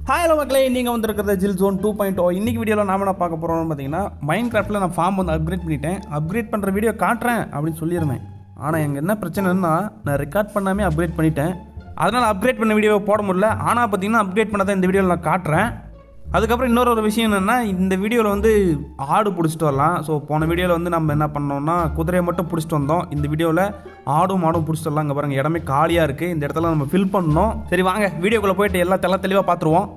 Hi hello மக்களே நீங்கள் வந்திருக்கிறது ஜில் ஜோன் டூ பாயிண்ட் ஓ இன்னைக்கு வீடியோவில் நாம என்ன பார்க்க போகிறோம்னு பார்த்தீங்கன்னா மைண்ட் கிராஃப்ட்டில் நான் ஃபார்ம் வந்து அப்கிரேட் பண்ணிட்டேன் அப்கிரேட் பண்ணுற வீடியோ காட்டுறேன் அப்படின்னு சொல்லியிருந்தேன் ஆனால் எங்கள் என்ன பிரச்சனைன்னா நான் ரெக்கார்ட் பண்ணாமே அப்கிரேட் பண்ணிட்டேன் அதனால் அப்கிரேட் பண்ண வீடியோ போட முடியல ஆனால் பார்த்தீங்கன்னா அப்கிரேட் பண்ணதை இந்த வீடியோவில் நான் காட்டுறேன் அதுக்கப்புறம் இன்னொரு ஒரு விஷயம் என்னென்னா இந்த வீடியோவில் வந்து ஆடு பிடிச்சிட்டு வரலாம் ஸோ போன வீடியோவில் வந்து நம்ம என்ன பண்ணோம்னா குதிரையை மட்டும் பிடிச்சிட்டு வந்தோம் இந்த வீடியோவில் ஆடும் மாடும் பிடிச்சிட்டு வரலாம் இங்கே பாருங்கள் இடமே காலியாக இருக்குது இந்த இடத்துல நம்ம ஃபில் பண்ணணும் சரி வாங்க வீடியோக்குள்ளே போயிட்டு எல்லாம் தெள்ள தெளிவாக பார்த்துருவோம்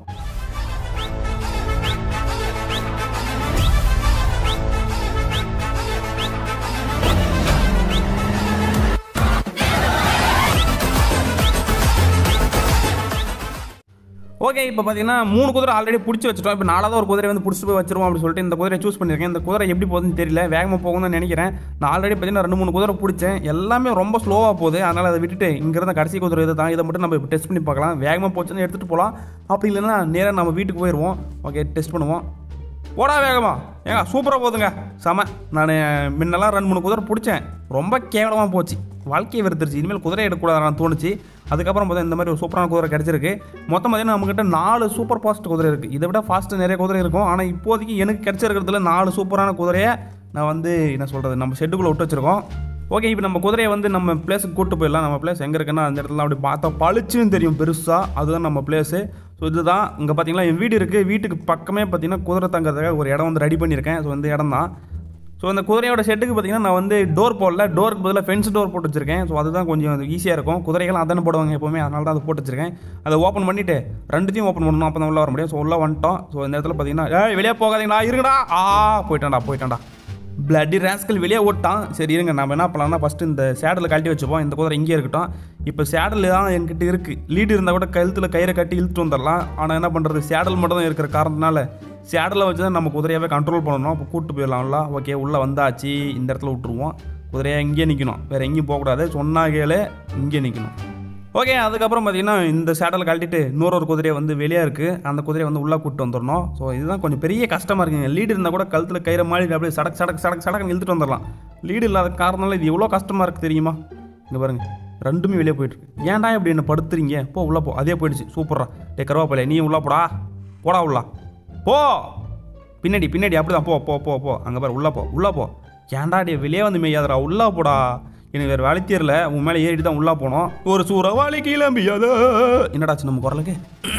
ஓகே இப்போ பார்த்தீங்கன்னா மூணு குதிரை ஆல்ரெடி பிடிச்சி வச்சிட்டோம் இப்போ நாலாவது ஒரு குதிரை வந்து பிடிச்சி போய் வச்சிருவோம் அப்படின்னு சொல்லிட்டு இந்த குதிரையை சூஸ் பண்ணியிருக்கேன் இந்த குதிரை எப்படி போகுதுன்னு தெரியல வேகமாக போகும்னு நினைக்கிறேன் நான் ஆல்ரெடி பார்த்தீங்கன்னா ரெண்டு மூணு குதிரை பிடிச்சேன் எல்லாமே ரொம்ப ஸ்லோவாக போகுது அதனால் அதை விட்டுட்டு இங்கிருந்த கடைசி குதிரை இது தான் இதை மட்டும் நம்ம இப்போ டெஸ்ட் பண்ணி பார்க்கலாம் வேகமாக போச்சுன்னு எடுத்துகிட்டு போகலாம் அப்படி இல்லைன்னா நேராக நம்ம வீட்டுக்கு போயிடுவோம் ஓகே டெஸ்ட் பண்ணுவோம் போடா வேகமா ஏங்க சூப்பராக போகுதுங்க செம நான் முன்னெல்லாம் ரெண்டு மூணு குதிரை பிடிச்சேன் ரொம்ப கேவலமாக போச்சு வாழ்க்கையை வெறுத்துருச்சு இனிமேல் குதிரை எடுக்கக்கூடாது தோணுச்சு அதுக்கப்புறம் பார்த்தா இந்த மாதிரி ஒரு சூப்பரான குதிரை கிடச்சிருக்கு மொத்தம் பார்த்தீங்கன்னா நம்மக்கிட்ட நாலு சூப்பர் ஃபாஸ்ட் குதிரை இருக்குது இதை விட ஃபாஸ்ட் நிறைய குதிரை இருக்கும் ஆனால் இப்போதைக்கு எனக்கு கிடச்சிருக்கிறதுல நாலு சூப்பரான குதிரையை நான் வந்து என்ன சொல்கிறது நம்ம ஷெட்டுக்குள்ளே விட்டு வச்சிருக்கோம் ஓகே இப்போ நம்ம குதிரையை வந்து நம்ம பிளேஸுக்கு கூட்டு போயிடலாம் நம்ம பிளேஸ் எங்கே இருக்குன்னா அந்த இடத்துல அப்படி பார்த்தா பளிச்சுன்னு தெரியும் பெருசாக அதுதான் நம்ம பிளேஸு ஸோ இதுதான் இங்கே பார்த்தீங்களா என் வீடு இருக்குது வீட்டுக்கு பக்கமே பார்த்தீங்கன்னா குதிரை தங்கிறதுக்காக ஒரு இடம் வந்து ரெடி பண்ணியிருக்கேன் ஸோ இந்த இடம் தான் ஸோ அந்த குதிரையோட ஷெட்டுக்கு பார்த்தீங்கன்னா நான் வந்து டோர் போடல டோருக்கு பதிலாக ஃபென்ஸ் டோர் போட்டு வச்சிருக்கேன் ஸோ அதுதான் கொஞ்சம் ஈஸியாக இருக்கும் குதிரைகள் அதானே போடுவாங்க எப்போவுமே அதனால தான் அதை போட்டு வச்சிருக்கேன் அதை ஓப்பன் பண்ணிவிட்டு ரெண்டுத்தையும் ஓப்பன் பண்ணணும் அப்போ தான் உள்ள வர முடியும் ஸோ உள்ள வந்துட்டோம் ஸோ இந்த இடத்துல பார்த்தீங்கன்னா ஏய் வெளியே போகாதீங்களா இருங்கடா ஆ போயிட்டான்டா போயிட்டான்டா பிளட்டி ரேஸ்கல் வெளியே ஓட்டான் சரி இருங்க நம்ம என்ன பண்ணலாம்னா ஃபஸ்ட்டு இந்த சேடலில் கழட்டி வச்சுப்போம் இந்த குதிரை இங்கே இருக்கட்டும் இப்போ சேடல் தான் என்கிட்ட இருக்குது லீடு இருந்தால் கூட கழுத்தில் கயிறை கட்டி இழுத்துட்டு வந்துடலாம் ஆனால் என்ன பண்ணுறது சேடல் மட்டும் தான் இருக்கிற காரணத்தினால சேடலை வச்சு தான் நம்ம குதிரையாவே கண்ட்ரோல் பண்ணணும் அப்போ கூப்பிட்டு போயிடலாம்ல ஓகே உள்ளே வந்தாச்சு இந்த இடத்துல விட்டுருவோம் குதிரையை இங்கே நிற்கணும் வேறு எங்கேயும் போகக்கூடாது சொன்னா கேளு இங்கே நிற்கணும் ஓகே அதுக்கப்புறம் பார்த்தீங்கன்னா இந்த சேடலை கழட்டிட்டு இன்னொரு ஒரு குதிரையை வந்து வெளியே இருக்குது அந்த குதிரையை வந்து உள்ளே கூப்பிட்டு வந்துடணும் ஸோ இதுதான் கொஞ்சம் பெரிய கஷ்டமாக இருக்குங்க லீடு இருந்தால் கூட கழுத்தில் கயிறை மாறி அப்படியே சடக் சடக் சடக் சடக்குன்னு இழுத்துட்டு வந்துடலாம் லீடு இல்லாத காரணனால இது எவ்வளோ கஷ்டமாக இருக்குது தெரியுமா இங்கே பாருங்க ரெண்டுமே வெளியே போயிட்டுருக்கு ஏன்டா இப்படி என்ன படுத்துறீங்க போ உள்ளே போ அதே போயிடுச்சு சூப்பரா டே கருவாப்பையில நீ உள்ளே போடா போடா உள்ளா போ பின்னாடி பின்னாடி அப்படிதான் போ போ போ போ அங்கே பாரு உள்ளே போ உள்ளே போ ஏன்டா டே வெளியே வந்து மெய்யாதடா உள்ளே போடா எனக்கு வேறு வேலை தெரியல உன் மேலே ஏறிட்டு தான் உள்ளே போனோம் ஒரு சூறவாளி கிளம்பியாத என்னடாச்சு நம்ம குரலுக்கு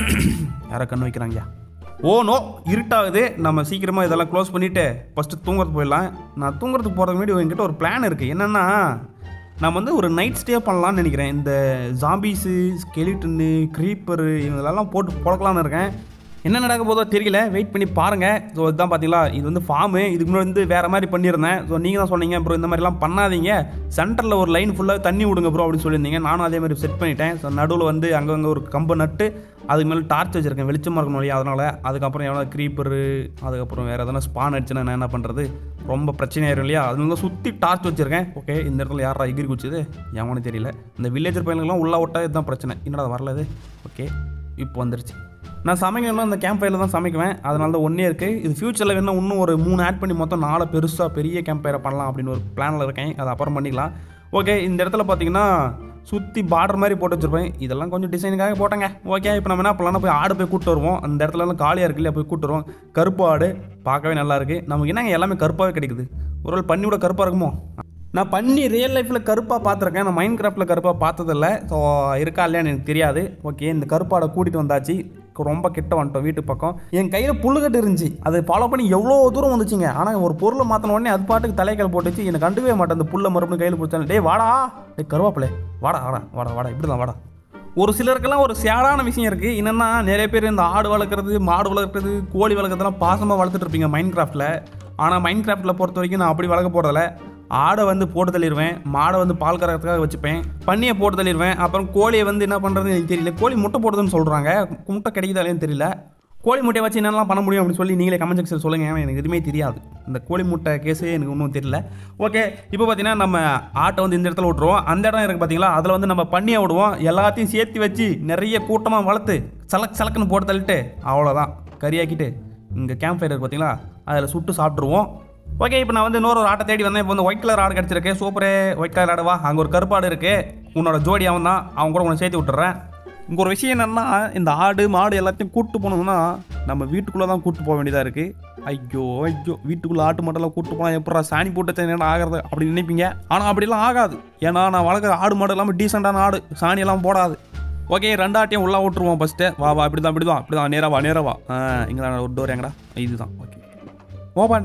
யாரை கண்ணு வைக்கிறாங்கயா ஓ நோ இருட்டாகுது நம்ம சீக்கிரமாக இதெல்லாம் க்ளோஸ் பண்ணிவிட்டு ஃபஸ்ட்டு தூங்குறதுக்கு போயிடலாம் நான் தூங்குறதுக்கு போகிறதுக்கு முன்னாடி என்கிட்ட ஒரு பிளான் இருக்குது என்னென்னா நான் வந்து ஒரு நைட் ஸ்டே பண்ணலாம்னு நினைக்கிறேன் இந்த ஜாம்பீஸு ஸ்கெலிட்டனு க்ரீப்பரு இவங்களெல்லாம் போட்டு புழக்கலாம்னு இருக்கேன் என்ன நடக்க போதோ தெரியல வெயிட் பண்ணி பாருங்கள் ஸோ இதுதான் பார்த்தீங்களா இது வந்து ஃபார்மு இதுக்கு முன்னாடி வந்து வேறு மாதிரி பண்ணியிருந்தேன் ஸோ நீங்கள் தான் சொன்னீங்க ப்ரோ இந்த மாதிரிலாம் பண்ணாதீங்க சென்டரில் ஒரு லைன் ஃபுல்லாக தண்ணி விடுங்க ப்ரோ அப்படின்னு சொல்லியிருந்தீங்க நானும் அதே மாதிரி செட் பண்ணிட்டேன் ஸோ நடுவில் வந்து அங்கங்கே ஒரு கம்பை நட்டு அதுக்கு மேலே டார்ச் வச்சுருக்கேன் வெளிச்சமாக இருக்கணும் இல்லையா அதனால் அதுக்கப்புறம் எவ்வளோ க்ரீப்பரு அதுக்கப்புறம் வேறு எதனா ஸ்பான் அடிச்சுன்னா நான் என்ன பண்ணுறது ரொம்ப பிரச்சனையாயிரும் இல்லையா அதனால சுற்றி டார்ச் வச்சுருக்கேன் ஓகே இந்த இடத்துல யாரா எகிரி குச்சிது எவனு தெரியல இந்த வில்லேஜர் பையனுக்குலாம் உள்ளே விட்டா இதுதான் பிரச்சனை என்னடா அது வரல இது ஓகே இப்போ வந்துருச்சு நான் சமைக்கணும் அந்த கேம்ப் ஃபயரில் தான் சமைக்குவேன் அதனால தான் ஒன்றே இருக்குது இது ஃப்யூச்சரில் வேணால் இன்னும் ஒரு மூணு ஆட் பண்ணி மொத்தம் நாலு பெருசாக பெரிய கேம்ப் ஃபயரை பண்ணலாம் அப்படின்னு ஒரு பிளானில் இருக்கேன் அதை அப்புறம் பண்ணிக்கலாம் ஓகே இந்த இடத்துல பார்த்தீங்கன்னா சுற்றி பார்டர் மாதிரி போட்டு வச்சிருப்பேன் இதெல்லாம் கொஞ்சம் டிசைனுக்காக போட்டேங்க ஓகே இப்போ நம்ம என்ன பண்ணலாம் போய் ஆடு போய் கூட்டு வருவோம் அந்த இடத்துலலாம் காலியாக இருக்கு இல்லையா போய் கூட்டு வருவோம் கருப்பு ஆடு பார்க்கவே நல்லா இருக்குது நமக்கு என்னங்க எல்லாமே கருப்பாகவே கிடைக்குது ஒரு வேளை பண்ணி விட கருப்பாக இருக்குமோ நான் பண்ணி ரியல் லைஃப்பில் கருப்பாக பார்த்துருக்கேன் நான் மைண்ட் கிராஃப்டில் கருப்பாக பார்த்ததில்ல ஸோ இருக்கா இல்லையான்னு எனக்கு தெரியாது ஓகே இந்த கருப்பாடை கூட்டிகிட்டு வந்தாச்சு ரொம்ப கிட்ட வந்துட்டோம் வீட்டு பக்கம் என் கையில் புல்லுக்கட்டு இருந்துச்சு அதை ஃபாலோ பண்ணி எவ்வளோ தூரம் வந்துச்சுங்க ஆனால் ஒரு பொருளை மாற்றின உடனே அது பாட்டுக்கு தலைக்கால் போட்டுச்சு எனக்கு கண்டுக்கவே மாட்டேன் அந்த புல்லை மறுபடியும் கையில் பிடிச்சாலும் டேய் வாடா டேய் கருவாப்பிலே வாடா வாடா வாடா வாடா இப்படி தான் வாடா ஒரு சிலருக்கெல்லாம் ஒரு சேடான விஷயம் இருக்குது என்னென்னா நிறைய பேர் இந்த ஆடு வளர்க்குறது மாடு வளர்க்குறது கோழி வளர்க்குறதெல்லாம் பாசமாக வளர்த்துட்டு இருப்பீங்க மைண்ட் கிராஃப்டில் ஆனால் மைண்ட் கிராஃப்டில் பொறுத்த வரைக்கும் நான் அப்படி வளர்க்க போகிறதில்ல ஆடை வந்து போட்டு தள்ளிடுவேன் மாடை வந்து பால் கறக்கிறதுக்காக வச்சுப்பேன் பண்ணியை போட்டு தள்ளிடுவேன் அப்புறம் கோழியை வந்து என்ன பண்ணுறதுன்னு எனக்கு தெரியல கோழி முட்டை போடுதுன்னு சொல்கிறாங்க முட்டை கிடைக்குதா இல்லையான்னு தெரியல கோழி முட்டையை வச்சு என்னெல்லாம் பண்ண முடியும் அப்படின்னு சொல்லி நீங்களே கமெண்ட் செக்ஷன் சொல்லுங்கள் ஏன்னா எனக்கு எதுவுமே தெரியாது இந்த கோழி முட்டை கேஸே எனக்கு ஒன்றும் தெரியல ஓகே இப்போ பார்த்தீங்கன்னா நம்ம ஆட்டை வந்து இந்த இடத்துல விட்ருவோம் அந்த இடம் இருக்குது பார்த்தீங்களா அதில் வந்து நம்ம பண்ணியை விடுவோம் எல்லாத்தையும் சேர்த்து வச்சு நிறைய கூட்டமாக வளர்த்து சலக் சலக்குன்னு போட்டு தள்ளிட்டு அவ்வளோதான் கறியாக்கிட்டு இங்கே கேம்ப் ஃபயர் இருக்குது பார்த்தீங்களா அதில் சுட்டு சாப்பிட்ருவோம் ஓகே இப்போ நான் வந்து இன்னொரு ஒரு ஆட்டை தேடி வந்தேன் இப்போ வந்து ஒயிட் கலர் ஆடு கிடச்சிருக்கு சூப்பரே ஒயிட் கலர் ஆடுவா அங்கே ஒரு கருப்பாடு இருக்குது உன்னோட ஜோடி அவன் தான் அவன் கூட உன்னை சேர்த்து விட்டுறேன் இங்கே ஒரு விஷயம் என்னென்னா இந்த ஆடு மாடு எல்லாத்தையும் கூட்டு போகணும்னா நம்ம வீட்டுக்குள்ளே தான் கூட்டு போக வேண்டியதாக இருக்குது ஐயோ ஐயோ வீட்டுக்குள்ளே ஆட்டு மாட்டெல்லாம் கூட்டு போனால் எப்படா சாணி போட்டு என்ன ஆகிறது அப்படி நினைப்பீங்க ஆனால் அப்படிலாம் ஆகாது ஏன்னா நான் வளர்க்குற ஆடு மாடு எல்லாமே டீசெண்டான ஆடு சாணி எல்லாம் போடாது ஓகே ரெண்டு ஆட்டையும் உள்ளே விட்டுருவோம் ஃபஸ்ட்டு வா வா இப்படி தான் இப்படி தான் இப்படி தான் நேராக வா நேராக வா ஆ இங்கே தான் ஒரு டோர் எங்கடா இதுதான் ஓகே ஓபன்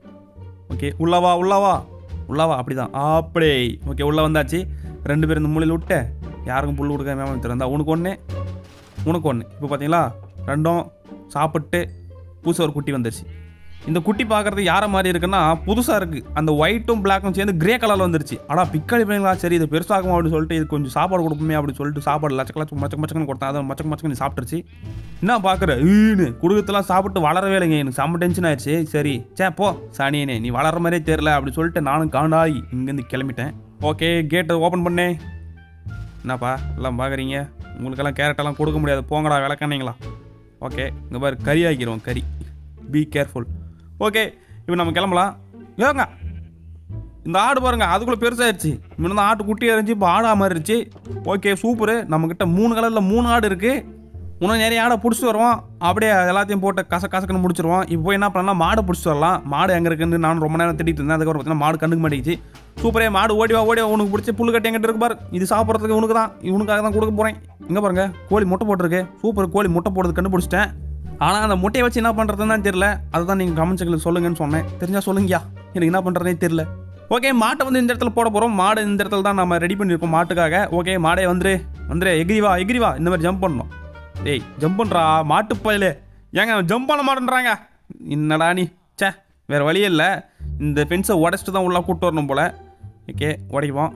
ஓகே உள்ளவா உள்ளவா உள்ளவா அப்படிதான் அப்படி ஓகே உள்ளே வந்தாச்சு ரெண்டு பேரும் இந்த மூலையில் விட்டு யாருக்கும் புல் கொடுக்காம திறந்தா உனக்கு ஒன்று உனக்கு ஒன்று இப்போ பார்த்தீங்களா ரெண்டும் சாப்பிட்டு புதுசாக ஒரு குட்டி வந்துருச்சு இந்த குட்டி பார்க்குறது யாரை மாதிரி இருக்குன்னா புதுசாக இருக்குது அந்த ஒயிட்டும் பிளாக்கும் சேர்ந்து கிரே கலரில் வந்துருச்சு ஆனால் பிக்காளி பிள்ளைங்களா சரி இது பெருசாகும் அப்படின்னு சொல்லிட்டு இது கொஞ்சம் சாப்பாடு கொடுப்போமே அப்படின்னு சொல்லிட்டு சாப்பாடு லட்சக்கலச்சு மச்சக்க மச்சக்கன்னு கொடுத்தா அதை மச்சக்க மச்சக்கன்னு சாப்பிட்டுருச்சு என்ன பார்க்குற ஈன்னு குடுக்கத்தெல்லாம் சாப்பிட்டு வளரவே இல்லைங்க எனக்கு செம்ம டென்ஷன் ஆயிடுச்சு சரி சே போ சாணியனே நீ வளர்ற மாதிரியே தெரில அப்படி சொல்லிட்டு நானும் காண்டாகி இங்கேருந்து கிளம்பிட்டேன் ஓகே கேட்டை ஓப்பன் பண்ணேன் என்னப்பா எல்லாம் பார்க்குறீங்க உங்களுக்கெல்லாம் கேரட்டெல்லாம் கொடுக்க முடியாது போங்கடா விளக்கண்ணீங்களா ஓகே இங்கே பாரு கறி ஆக்கிடுவோம் கறி பி கேர்ஃபுல் ஓகே இப்போ நம்ம கிளம்பலாம் ஏங்க இந்த ஆடு பாருங்க அதுக்குள்ளே பெருசாகிடுச்சு முன்ன ஆட்டு குட்டியாக இருந்துச்சு இப்போ ஆடா மாறிடுச்சு ஓகே சூப்பரு நம்மக்கிட்ட மூணு கலரில் மூணு ஆடு இருக்குது இன்னும் நிறைய ஆடை பிடிச்சிட்டு வருவோம் அப்படியே எல்லாத்தையும் போட்டு கச கசக்குன்னு முடிச்சிருவோம் இப்போ போய் என்ன பண்ணலாம் மாடை பிடிச்சிட்டு வரலாம் மாடு எங்கே இருக்குன்னு நான் ரொம்ப நேரம் திட்டிட்டு இருந்தேன் அதுக்கப்புறம் பார்த்தீங்கன்னா மாடு கண்டுக்க மாட்டேங்குச்சு சூப்பரே மாடு ஓடி வா ஓடி வா உனக்கு பிடிச்சி புல்லு கட்டி எங்கிட்ட இருக்கு பாரு இது சாப்பிட்றதுக்கு உனக்கு தான் இவனுக்காக தான் கொடுக்க போகிறேன் இங்கே பாருங்க கோழி முட்டை போட்டிருக்கு சூப்பர் கோழி முட்டை போடுறது கண்டுபிடிச்சிட்டேன் ஆனால் அந்த முட்டையை வச்சு என்ன பண்ணுறதுன்னு தான் தெரியல அதுதான் நீங்கள் கமெண்ட்ஸுக்கு சொல்லுங்கன்னு சொன்னேன் தெரிஞ்சா சொல்லுங்கயா எனக்கு என்ன பண்ணுறதே தெரியல ஓகே மாட்டை வந்து இந்த இடத்துல போட போகிறோம் மாடு இந்த இடத்துல தான் நம்ம ரெடி பண்ணியிருக்கோம் மாட்டுக்காக ஓகே மாடே வந்துரு வந்துரு எகிரி வா எகிரி வா இந்த மாதிரி ஜம்ப் பண்ணணும் டேய் ஜம்ப் பண்ணுறா மாட்டு பயலே ஏங்க ஜம்ப் பண்ண மாட்டேன்றாங்க என்னடா நீ ச்சே வேறு வழியே இல்லை இந்த ஃபென்ஸை உடச்சிட்டு தான் உள்ளே கூட்டு வரணும் போல் ஓகே உடைப்போம்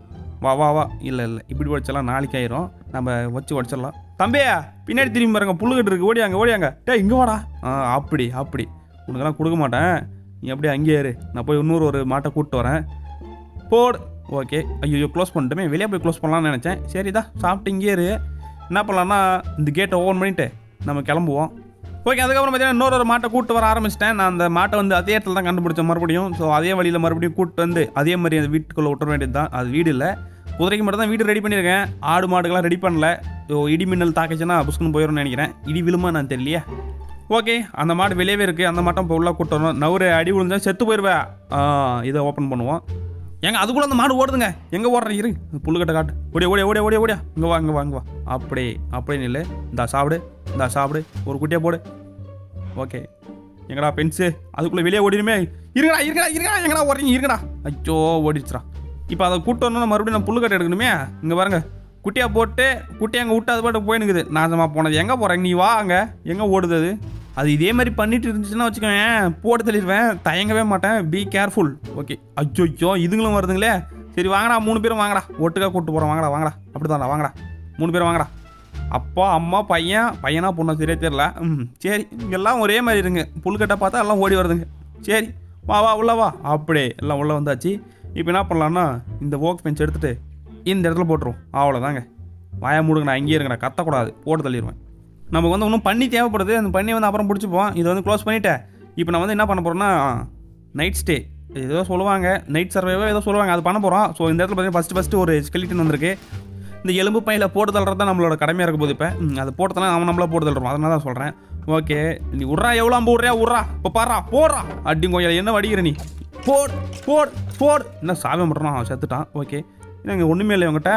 வா வா வா இல்லை இல்லை இப்படி உடைச்சலாம் நாளைக்கு ஆயிரும் நம்ம வச்சு உடச்சிடலாம் தம்பியா பின்னாடி திரும்பி பாருங்க புல்லுக்கட்டு இருக்கு ஓடியாங்க ஓடியாங்க டேய் இங்கே வாடா ஆ அப்படி அப்படி உனக்கெல்லாம் கொடுக்க மாட்டேன் நீ அப்படியே அங்கேயே இரு நான் போய் இன்னொரு ஒரு மாட்டை கூப்பிட்டு வரேன் போடு ஓகே ஐயோ க்ளோஸ் பண்ணிட்டுமே வெளியே போய் க்ளோஸ் பண்ணலாம்னு நினச்சேன் சரிதா சாப்பிட்டு இங்கேயே இரு என்ன பண்ணலாம்னா இந்த கேட்டை ஓப்பன் பண்ணிவிட்டு நம்ம கிளம்புவோம் ஓகே அதுக்கப்புறம் பார்த்தீங்கன்னா இன்னொரு ஒரு மாட்டை கூட்டு வர ஆரம்பிச்சிட்டேன் நான் அந்த மாட்டை வந்து அதே இடத்துல தான் கண்டுபிடிச்சேன் மறுபடியும் ஸோ அதே வழியில் மறுபடியும் கூட்டு வந்து அதே மாதிரி அந்த வீட்டுக்குள்ளே விட்டுற வேண்டியது தான் அது வீடு இல்லை குதிரைக்கு மட்டும் தான் வீடு ரெடி பண்ணியிருக்கேன் ஆடு மாடுகள்லாம் ரெடி பண்ணல ஸோ இடி மின்னல் தாக்கிச்சுன்னா புஷ்குன்னு போயிடும்னு நினைக்கிறேன் இடி விழுமா நான் தெரியலையே ஓகே அந்த மாடு வெளியவே இருக்குது அந்த மாட்டம் இப்போ உள்ள கூட்டு வரணும் நவுறு அடி விழுந்தா செத்து போயிடுவேன் ஆ, இதை ஓப்பன் பண்ணுவோம் ஏங்க அதுக்குள்ள அந்த மாடு ஓடுதுங்க எங்கே ஓடுற இரு புல்லுக்கட்டை காட்டு ஓடிய ஓடிய ஓடிய ஓடிய ஓடியா இங்கே வா இங்கே வா இங்கே வா அப்படி அப்படியே நில்லு இந்தா சாப்பிடு இந்தா சாப்பிடு ஒரு குட்டியை போடு ஓகே எங்கடா பென்ஸு அதுக்குள்ளே வெளியே ஓடிடுமே இருக்கடா இருக்கடா இருக்கடா எங்கடா ஓடுறீங்க இருக்கடா ஐயோ ஓடிச்சுடா இப்போ அதை கூட்டு வரணும்னா மறுபடியும் நான் புல்லுக்கட்டை எடுக்கணுமே இங்கே பாருங்க குட்டியாக போட்டு குட்டியை அங்கே விட்டு அது பாட்டு போயினுக்குது நாசமாக போனது எங்கே போகிறேன் நீ வா அங்கே எங்கே ஓடுது அது அது இதே மாதிரி பண்ணிட்டு இருந்துச்சுன்னா வச்சுக்கோங்க போட்டு தள்ளிடுவேன் தயங்கவே மாட்டேன் பி கேர்ஃபுல் ஓகே ஐயோ இதுங்களும் வருதுங்களே சரி வாங்கடா மூணு பேரும் வாங்கடா ஒட்டுக்கா கூட்டு போகிறோம் வாங்கடா வாங்கடா அப்படி வாங்கடா மூணு பேரும் வாங்கடா அப்பா அம்மா பையன் பையனா பொண்ணா சரியா தெரியல ம் சரி எல்லாம் ஒரே மாதிரி இருங்க புல்கட்டை பார்த்தா எல்லாம் ஓடி வருதுங்க சரி வா வா உள்ள வா அப்படியே எல்லாம் உள்ளே வந்தாச்சு இப்போ என்ன பண்ணலான்னா இந்த ஒர்க் பெஞ்ச் எடுத்துட்டு இந்த இடத்துல போட்டுருவோம் அவ்வளோதாங்க வாயா மூடுங்க நான் இங்கேயே இருங்கடா கத்தக்கூடாது போட்டு தள்ளிடுவேன் நமக்கு வந்து இன்னும் பண்ணி தேவைப்படுது அந்த பண்ணி வந்து அப்புறம் பிடிச்சிப்போம் இதை வந்து க்ளோஸ் பண்ணிவிட்டேன் இப்போ நான் வந்து என்ன பண்ண போகிறேன்னா நைட் ஸ்டே ஏதோ சொல்லுவாங்க நைட் சர்வேவோ ஏதோ சொல்லுவாங்க அது பண்ண போகிறோம் ஸோ இந்த இடத்துல பார்த்தீங்கன்னா ஃபஸ்ட்டு ஃபஸ்ட்டு ஒரு ஸ்கெலிட்டன் வந்திருக்கு இந்த எலும்பு பையில போட்டு தள்ளுறது தான் நம்மளோட கடமையாக இருக்க போது இப்போ அது போட்டதெல்லாம் அவன் நம்மளா போட்டு தள்ளுறோம் அதனால தான் சொல்கிறேன் ஓகே நீ விட்றா எவ்வளோ அம்பு விட்றியா விட்றா இப்போ பாடுறா போடுறா அடி கொஞ்சம் என்ன வடிக்கிற நீ போட் போட் போட் என்ன சாமி மட்டும் அவன் செத்துட்டான் ஓகே என்னங்க ஒன்றுமே இல்லை இவங்ககிட்ட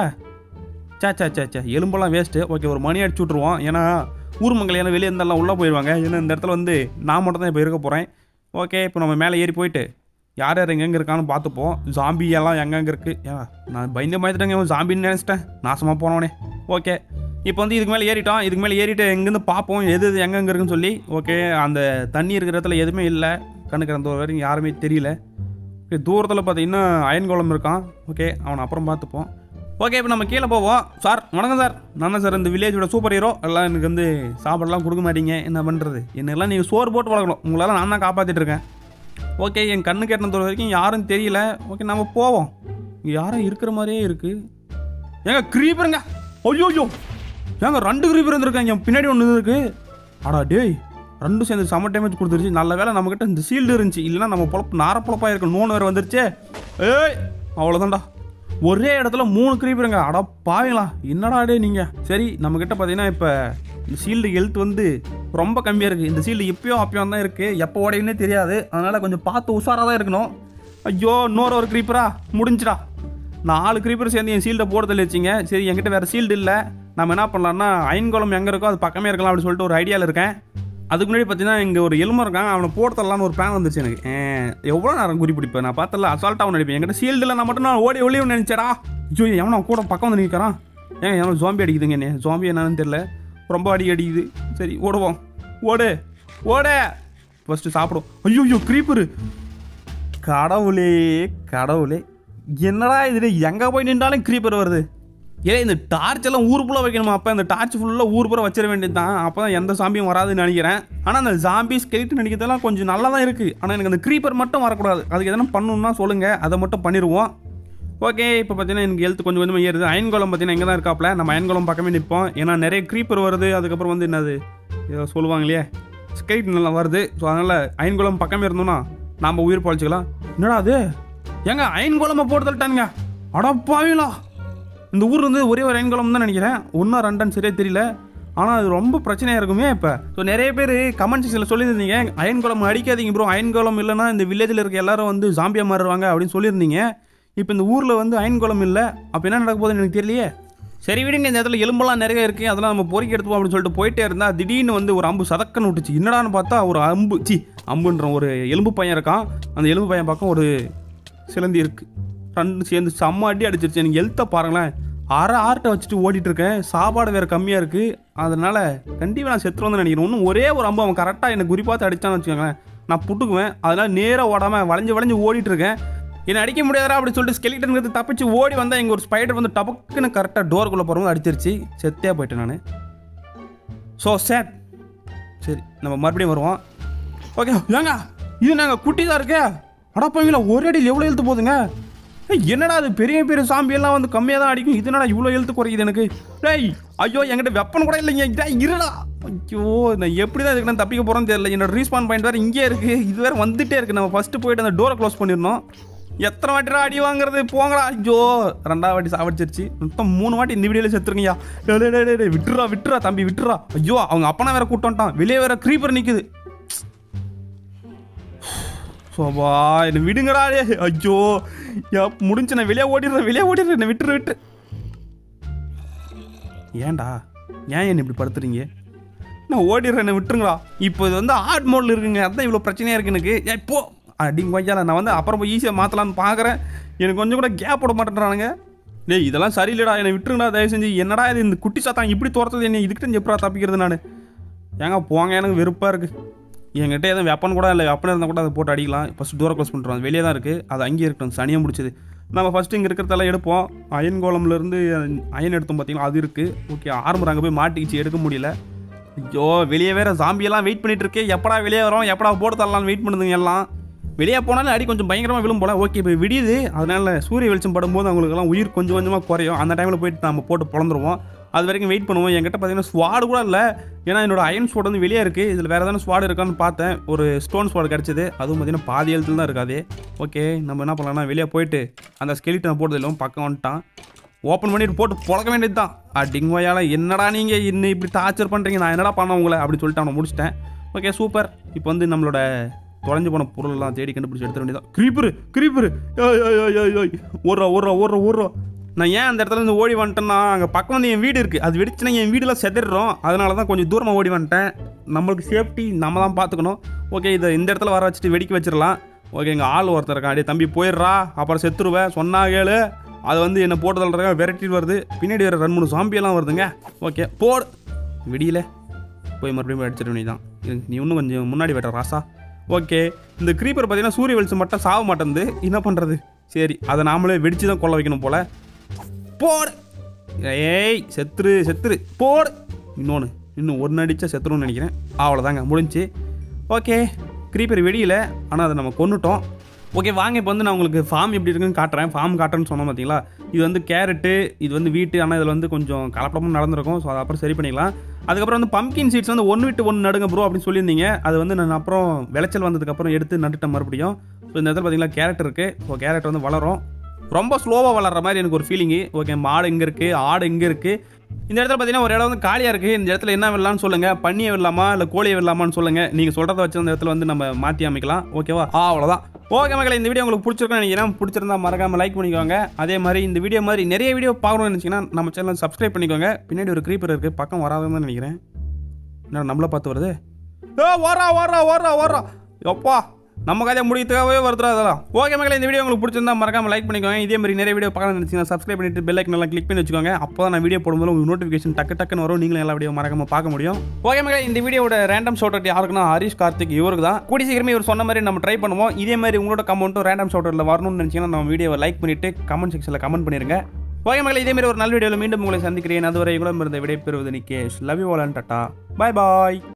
சே சே சே சே எலும்பெல்லாம் வேஸ்ட்டு ஓகே ஒரு மணி அடிச்சு விட்ருவோம் ஏன்னா ஊர் மங்கள் ஏன்னா வெளியே இருந்தாலும் உள்ளே போயிடுவாங்க ஏன்னா இந்த இடத்துல வந்து நான் மட்டும் தான் இப்போ இருக்க போகிறேன் ஓகே இப்போ நம்ம மேலே ஏறி போயிட்டு யார் யார் எங்கெங்கே இருக்கான்னு பார்த்துப்போம் ஜாம்பி எல்லாம் எங்கெங்கே இருக்குது ஏன் நான் பயந்து பயந்துட்டேங்க இவன் ஜாம்பின்னு நினச்சிட்டேன் நாசமாக போனவனே ஓகே இப்போ வந்து இதுக்கு மேலே ஏறிட்டோம் இதுக்கு மேலே ஏறிட்டு எங்கேருந்து பார்ப்போம் எது எது எங்கெங்கே இருக்குன்னு சொல்லி ஓகே அந்த தண்ணி இருக்கிற இடத்துல எதுவுமே இல்லை கண்ணுக்கு அந்த வரைக்கும் யாருமே தெரியல ஓகே தூரத்தில் பார்த்தீங்கன்னா அயன்கோளம் இருக்கான் ஓகே அவனை அப்புறம் பார்த்துப்போம் ஓகே இப்போ நம்ம கீழே போவோம் சார் வணக்கம் சார் நான் தான் சார் இந்த வில்லேஜோட சூப்பர் ஹீரோ எல்லாம் எனக்கு வந்து சாப்பாடெல்லாம் கொடுக்க மாட்டீங்க என்ன பண்ணுறது என்னெல்லாம் நீங்கள் சோறு போட்டு வளர்க்கணும் உங்களால் நான் தான் காப்பாற்றிட்டு இருக்கேன் ஓகே என் கண்ணு கேட்டின தூரம் வரைக்கும் யாரும் தெரியல ஓகே நம்ம போவோம் இங்கே யாரும் இருக்கிற மாதிரியே இருக்குது ஏங்க க்ரீப்பருங்க ஐயோ ஏங்க ரெண்டு க்ரீப்பர் இருந்திருக்காங்க பின்னாடி ஒன்று இருக்கு அடா டேய் ரெண்டும் சேர்ந்து செம டேமேஜ் கொடுத்துருச்சு நல்ல வேளை நம்மக்கிட்ட இந்த சீல்டு இருந்துச்சு இல்லைன்னா நம்ம பொழப்பு நார பொழப்பாக இருக்கு நோன் வேறு வந்துருச்சே ஏய் அவ்வளோதான்டா ஒரே இடத்துல மூணு க்ரீப்பருங்க அட பாவீங்களா என்னடா டே நீங்கள் சரி நம்மக்கிட்ட பார்த்தீங்கன்னா இப்போ இந்த ஷீல்டு ஹெல்த் வந்து ரொம்ப கம்மியாக இருக்குது இந்த ஷீல்டு எப்பயோ அப்பயோ தான் இருக்குது எப்போ உடையுன்னே தெரியாது அதனால் கொஞ்சம் பார்த்து உஷாராக தான் இருக்கணும் ஐயோ இன்னொரு ஒரு க்ரீப்பரா முடிஞ்சுடா நாலு க்ரீப்பர் சேர்ந்து என் ஷீல்டை போட வச்சிங்க சரி என்கிட்ட வேறு ஷீல்டு இல்லை நம்ம என்ன பண்ணலாம்னா அயன்குளம் எங்கே இருக்கோ அது பக்கமே இருக்கலாம் அப்படின்னு சொல்லிட்டு ஒரு ஐடியாவில் இருக்கேன் அதுக்கு முன்னாடி பார்த்தீங்கன்னா இங்கே ஒரு எலும்பு இருக்கான் அவனை போட்டு தரலான்னு ஒரு பிளான் வந்துச்சு எனக்கு எவ்வளோ நேரம் குறி பிடிப்பேன் நான் பார்த்தல அசால்ட்டாக அவன் நடிப்பேன் என்கிட்ட ஷீல்டில் நான் மட்டும் நான் ஓடி ஒளியும் நினச்சடா ஐயோ எவனோ கூட பக்கம் வந்து நிற்கிறான் ஏன் எவனோ ஜாம்பி அடிக்குதுங்க என்ன ஜாம்பி என்னன்னு தெரியல ரொம்ப அடி அடிக்குது சரி ஓடுவோம் ஓடு ஓடு ஃபஸ்ட்டு சாப்பிடும் ஐயோ ஐயோ க்ரீப்பரு கடவுளே கடவுளே என்னடா இது எங்கே போய் நின்றாலும் க்ரீப்பர் வருது ஏ இந்த டார்ச் எல்லாம் ஊர் ஃபுல்லாக வைக்கணுமா அப்போ இந்த டார்ச் ஃபுல்லாக ஊர் பூரா வச்சிட வேண்டியது தான் அப்போ தான் எந்த சாம்பியும் வராதுன்னு நினைக்கிறேன் ஆனால் அந்த ஜாம்பி ஸ்கெலிட்டு நடிக்கிறதெல்லாம் கொஞ்சம் நல்லா தான் இருக்குது ஆனால் எனக்கு அந்த க்ரீப்பர் மட்டும் வரக்கூடாது அதுக்கு எதனா பண்ணணும்னா சொல்லுங்கள் அதை மட்டும் பண்ணிடுவோம் ஓகே இப்போ பார்த்தீங்கன்னா எனக்கு ஹெல்த் கொஞ்சம் கொஞ்சமாக ஏறுது அயன்கோலம் பார்த்தீங்கன்னா எங்கே தான் இருக்காப்ல நம்ம அயன்கோலம் பக்கமே நிற்போம் ஏன்னா நிறைய க்ரீப்பர் வருது அதுக்கப்புறம் வந்து என்னது ஏதோ சொல்லுவாங்க இல்லையா ஸ்கெலிட் நல்லா வருது ஸோ அதனால் அயன்கோலம் பக்கமே இருந்தோம்னா நாம் உயிர் பழிச்சிக்கலாம் என்னடா அது ஏங்க அயன்கோலமாக போட்டு தள்ளிட்டானுங்க அடப்பாவீங்களா இந்த ஊர் வந்து ஒரே ஒரு அயன்குளம் தான் நினைக்கிறேன் ஒன்றா ரெண்டான்னு சரியா தெரியல ஆனால் அது ரொம்ப பிரச்சனையாக இருக்குமே இப்போ ஸோ நிறைய பேர் கமெண்ட் செக்ஷனில் சொல்லியிருந்தீங்க அயன்குளம் அடிக்காதீங்க ப்ரோ அயன்குளம் இல்லைன்னா இந்த வில்லேஜில் இருக்க எல்லாரும் வந்து ஜாம்பியா மாறுவாங்க அப்படின்னு சொல்லியிருந்தீங்க இப்போ இந்த ஊரில் வந்து அயன்குளம் இல்லை அப்போ என்ன நடக்க போகுதுன்னு எனக்கு தெரியலையே சரி விடுங்க இந்த இடத்துல எலும்பெல்லாம் நிறைய இருக்குது அதெல்லாம் நம்ம பொறுக்கி எடுத்துப்போம் அப்படின்னு சொல்லிட்டு போயிட்டே இருந்தால் திடீர்னு வந்து ஒரு அம்பு சதக்கன்னு விட்டுச்சு என்னடான்னு பார்த்தா ஒரு அம்பு சி அம்புன்ற ஒரு எலும்பு பையன் இருக்கான் அந்த எலும்பு பையன் பக்கம் ஒரு சிலந்தி இருக்கு ரெண்டு சேர்ந்து செம்ம அடி அடிச்சிருச்சு எனக்கு எழுத்த பாருங்களேன் அரை ஆர்ட்டை வச்சுட்டு ஓடிட்டு இருக்கேன் சாப்பாடு வேறு கம்மியாக இருக்குது அதனால கண்டிப்பாக நான் செத்துருவேன் நினைக்கிறேன் இன்னும் ஒரே ஒரு அம்பு அவன் கரெக்டாக எனக்கு குறி பார்த்து அடிச்சான்னு வச்சுக்கோங்களேன் நான் புட்டுக்குவேன் அதனால நேராக ஓடாமல் வளைஞ்சு வளைஞ்சு ஓடிட்டு இருக்கேன் என்னை அடிக்க முடியாதா அப்படின்னு சொல்லிட்டு ஸ்கெலிட்டனுக்கு தப்பிச்சு ஓடி வந்தால் இங்கே ஒரு ஸ்பைடர் வந்து டபக்குன்னு கரெக்டாக டோருக்குள்ளே போகிறவங்க அடிச்சிருச்சு செத்தே போயிட்டேன் நான் ஸோ சேட் சரி நம்ம மறுபடியும் வருவோம் ஓகே ஏங்க இது நாங்கள் குட்டி தான் இருக்கே அடப்பாங்களா ஒரு அடியில் எவ்வளோ எழுத்து போகுதுங்க ஏய், என்னடா அது பெரிய பெரிய சாம்பி எல்லாம் வந்து கம்மியாக தான் அடிக்கும் இது என்னடா இவ்வளோ எழுத்து குறைக்குது எனக்கு டேய் ஐயோ என்கிட்ட வெப்பன் கூட இல்லைங்க டேய், இருடா ஐயோ நான் எப்படி தான் இதுக்கு நான் தப்பிக்க போகிறேன்னு தெரியல என்னோட ரீஸ்பான் பாயிண்ட் வேறு இங்கே இருக்குது இது வேறு வந்துட்டே இருக்குது நம்ம ஃபஸ்ட்டு போயிட்டு அந்த டோரை க்ளோஸ் பண்ணிடணும் எத்தனை வாட்டிடா அடி வாங்குறது போங்கடா ஐயோ ரெண்டாவது வாட்டி சாவடிச்சிருச்சு மொத்தம் மூணு வாட்டி இந்த வீடியோல செத்துருங்கய்யா டேய், டேய், டேய், டேய், விட்டுறா விட்டுறா தம்பி விட்டுறா ஐயோ அவங்க அப்பனா வேற கூட்டு வந்துட்டான் வெளியே வேற க்ரீப்பர் நிக்குது சோபா என்னை விடுங்கடா டேய். ஐயோ யா முடிஞ்சு நான் வெளியே ஓடிடுறேன் வெளியே ஓடிடுறேன் என்னை விட்டுரு விட்டு ஏன்டா ஏன் என்ன இப்படி படுத்துறீங்க நான் ஓடிடுறேன் என்னை விட்டுருங்களா இப்போ இது வந்து ஆர்ட் மோடில் இருக்குங்க அதான் இவ்வளோ பிரச்சனையாக இருக்கு எனக்கு ஏய், போ அடிங்க கொய்யால நான் வந்து அப்புறம் போய் ஈஸியாக மாற்றலான்னு பார்க்குறேன் எனக்கு கொஞ்சம் கூட கேப் விட மாட்டேன்றானுங்க டேய் இதெல்லாம் சரியில்லடா என்னை விட்டுருங்கடா தயவு செஞ்சு என்னடா இது இந்த குட்டி சாத்தான் இப்படி துரத்துது என்ன இதுக்கிட்ட எப்படா தப்பிக்கிறது நான் ஏங்க போங்க எனக்கு வெறுப்பாக இருக்குது என்கிட்ட எதுவும் வெப்பன் கூட இல்லை வெப்பன் இருந்தால் கூட அதை போட்டு அடிக்கலாம் ஃபஸ்ட் தூரம் க்ளோஸ் பண்ணுறோம் வெளியே தான் இருக்குது அது அங்கேயே இருக்கட்டும் சனியாக முடிச்சது நம்ம ஃபஸ்ட்டு இங்கே இருக்கிறதெல்லாம் எடுப்போம் அயன் கோலம்லேருந்து அயன் எடுத்தோம் பார்த்தீங்களா அது இருக்குது ஓகே ஆர்மர் அங்கே போய் மாட்டிக்கிச்சு எடுக்க முடியல ஐயோ வெளியே வேற ஜாம்பியெல்லாம் வெயிட் பண்ணிட்டு இருக்கே எப்படா வெளியே வரோம் எப்படா போட்டு தரலாம்னு வெயிட் பண்ணுதுங்க எல்லாம் வெளியே போனாலும் அடி கொஞ்சம் பயங்கரமாக விழும் போல ஓகே இப்போ விடியுது அதனால சூரிய வெளிச்சம் படும்போது அவங்களுக்கெல்லாம் உயிர் கொஞ்சம் கொஞ்சமாக குறையும் அந்த டைமில் போயிட்டு நம்ம போட்டு பிறந்துருவோம் அது வரைக்கும் வெயிட் பண்ணுவோம் என்கிட்ட பார்த்தீங்கன்னா ஸ்வாடு கூட இல்லை ஏன்னா என்னோட அயன் ஸ்வாட் வந்து வெளியே இருக்குது இதில் வேறு ஏதாவது ஸ்வாட் இருக்கான்னு பார்த்தேன் ஒரு ஸ்டோன் ஸ்வாட் கிடச்சிது அதுவும் பார்த்தீங்கன்னா பாதி எழுத்துல தான் இருக்காது ஓகே நம்ம என்ன பண்ணலாம்னா வெளியே போயிட்டு அந்த ஸ்கெலிட்டனை போட்டது இல்லாமல் பக்கம் வந்துட்டான் ஓப்பன் பண்ணிட்டு போட்டு புழக்க வேண்டியது தான் டிங்வாயால என்னடா நீங்கள் இன்னும் இப்படி டார்ச்சர் பண்ணுறீங்க நான் என்னடா பண்ண உங்களை அப்படின்னு சொல்லிட்டு அவனை முடிச்சிட்டேன் ஓகே சூப்பர் இப்போ வந்து நம்மளோட தொலைஞ்சு போன பொருளெல்லாம் தேடி கண்டுபிடிச்சி எடுத்துட வேண்டியதான் க்ரீப்பரு க்ரீப்பரு ஓடுறா ஓடுறா ஓடுறா ஓடுறா நான் ஏன் அந்த இடத்துல இருந்து ஓடி வந்துட்டேன்னா அங்கே பக்கம் வந்து என் வீடு இருக்குது அது வெடிச்சுனா என் வீடெல்லாம் செதறோம் அதனால தான் கொஞ்சம் தூரமாக ஓடி வந்துட்டேன் நம்மளுக்கு சேஃப்டி நம்ம தான் பார்த்துக்கணும் ஓகே இதை இந்த இடத்துல வர வச்சுட்டு வெடிக்க வச்சிடலாம் ஓகே எங்கள் ஆள் ஒருத்தர் இருக்கான் அடே தம்பி போயிடுறா அப்புறம் செத்துருவேன் சொன்னா கேளு அது வந்து என்னை போட்டு தள்ளுறாங்க விரட்டிட்டு வருது பின்னாடி வேறு ரெண்டு மூணு சாம்பியெல்லாம் வருதுங்க ஓகே போடு விடியல போய் மறுபடியும் அடிச்சிட வேண்டியதான் இருங்க, நீ இன்னும் கொஞ்சம் முன்னாடி வெட்ட ராசா ஓகே இந்த க்ரீப்பர் பார்த்தீங்கன்னா சூரிய வெளிச்சம் மட்டும் சாக மாட்டேங்குது என்ன பண்ணுறது சரி அதை நாமளே வெடிச்சு தான் கொள்ள வைக்கணும் போல போடு ஏய் செத்துரு செத்துரு போடு இன்னொன்று இன்னும் ஒன்று அடித்தா செத்துருன்னு நினைக்கிறேன் அவ்வளோதாங்க முடிஞ்சு ஓகே க்ரீப்பர் வெடியில ஆனால் அதை நம்ம கொன்னுட்டோம் ஓகே வாங்க இப்போ வந்து நான் உங்களுக்கு ஃபார்ம் எப்படி இருக்குன்னு காட்டுறேன் ஃபார்ம் காட்டுறேன்னு சொன்னோம் பார்த்தீங்களா இது வந்து கேரட்டு இது வந்து வீட்டு ஆனால் இதில் வந்து கொஞ்சம் கலப்படமும் நடந்திருக்கும் ஸோ அதை அப்புறம் சரி பண்ணிக்கலாம் அதுக்கப்புறம் வந்து பம்கின் சீட்ஸ் வந்து ஒன்று விட்டு ஒன்று நடுங்க ப்ரோ அப்படின்னு சொல்லியிருந்தீங்க அது வந்து நான் அப்புறம் விளைச்சல் வந்ததுக்கப்புறம் எடுத்து நட்டுட்டேன் மறுபடியும் ஸோ இந்த இடத்துல பார்த்தீங்களா கேரட் இருக்குது ஸோ கேரட் வந்து வளரும் ரொம்ப ஸ்லோவாக வளர்ற மாதிரி எனக்கு ஒரு ஃபீலிங்கு ஓகே மாடு இங்கே இருக்குது ஆடு இங்கே இருக்குது இந்த இடத்துல பார்த்தீங்கன்னா ஒரு இடம் வந்து காலியாக இருக்குது இந்த இடத்துல என்ன விடலாம்னு சொல்லுங்கள் பண்ணியை விடலாமா இல்லை கோழியை விடலாமான்னு சொல்லுங்கள் நீங்கள் சொல்கிறத வச்சு அந்த இடத்துல வந்து நம்ம மாற்றி அமைக்கலாம் ஓகேவா ஆ அவ்வளோதான் ஓகே மக்களே இந்த வீடியோ உங்களுக்கு பிடிச்சிருக்கும்னு நினைக்கிறேன் பிடிச்சிருந்தா மறக்காம லைக் பண்ணிக்கோங்க அதே மாதிரி இந்த வீடியோ மாதிரி நிறைய வீடியோ பார்க்கணும்னு நினச்சிங்கன்னா நம்ம சேனல் சப்ஸ்கிரைப் பண்ணிக்கோங்க பின்னாடி ஒரு க்ரீப்பர் இருக்குது பக்கம் வராதுன்னு நினைக்கிறேன் என்ன நம்மளை பார்த்து வருது ஏ ஓரா ஓரா ஓரா ஓரா எப்பா நம்ம கதையை முடிக்கிறதுக்காகவே வருதுடா அதெல்லாம் ஓகே மக்களே இந்த வீடியோ உங்களுக்கு பிடிச்சிருந்தா மறக்காம லைக் பண்ணிக்கோங்க இதே மாதிரி நிறைய வீடியோ பார்க்கணும்னு நினச்சிங்கன்னா சப்ஸ்கிரைப் பண்ணிட்டு பெல் ஐக்கன் எல்லாம் கிளிக் பண்ணி வச்சுக்கோங்க அப்போ தான் நான் வீடியோ போடும்போது உங்களுக்கு நோட்டிஃபிகேஷன் டக்கு டக்குன்னு வரும் நீங்களும் எல்லா வீடியோ மறக்காம பார்க்க முடியும் ஓகே மக்களே இந்த வீடியோட ரேண்டம் ஷார்ட் அவுட் யாருக்குன்னா ஹரிஷ் கார்த்திக் இவருக்கு தான் கூடி சீக்கிரமே இவர் சொன்ன மாதிரி நம்ம ட்ரை பண்ணுவோம் இதே மாதிரி உங்களோட கமெண்ட்டும் ரேண்டம் ஷார்ட் அவுட்டில் வரணும்னு நினச்சிங்கன்னா நம்ம வீடியோவை லைக் பண்ணிட்டு கமெண்ட் செக்ஷனில் கமெண்ட் பண்ணிருங்க ஓகே மக்களே இதே மாதிரி ஒரு நல்ல வீடியோவில் மீண்டும் உங்களை சந்திக்கிறேன் அதுவரை கூட இருந்த விடைபெறுவது Nikesh love you all and tata bye bye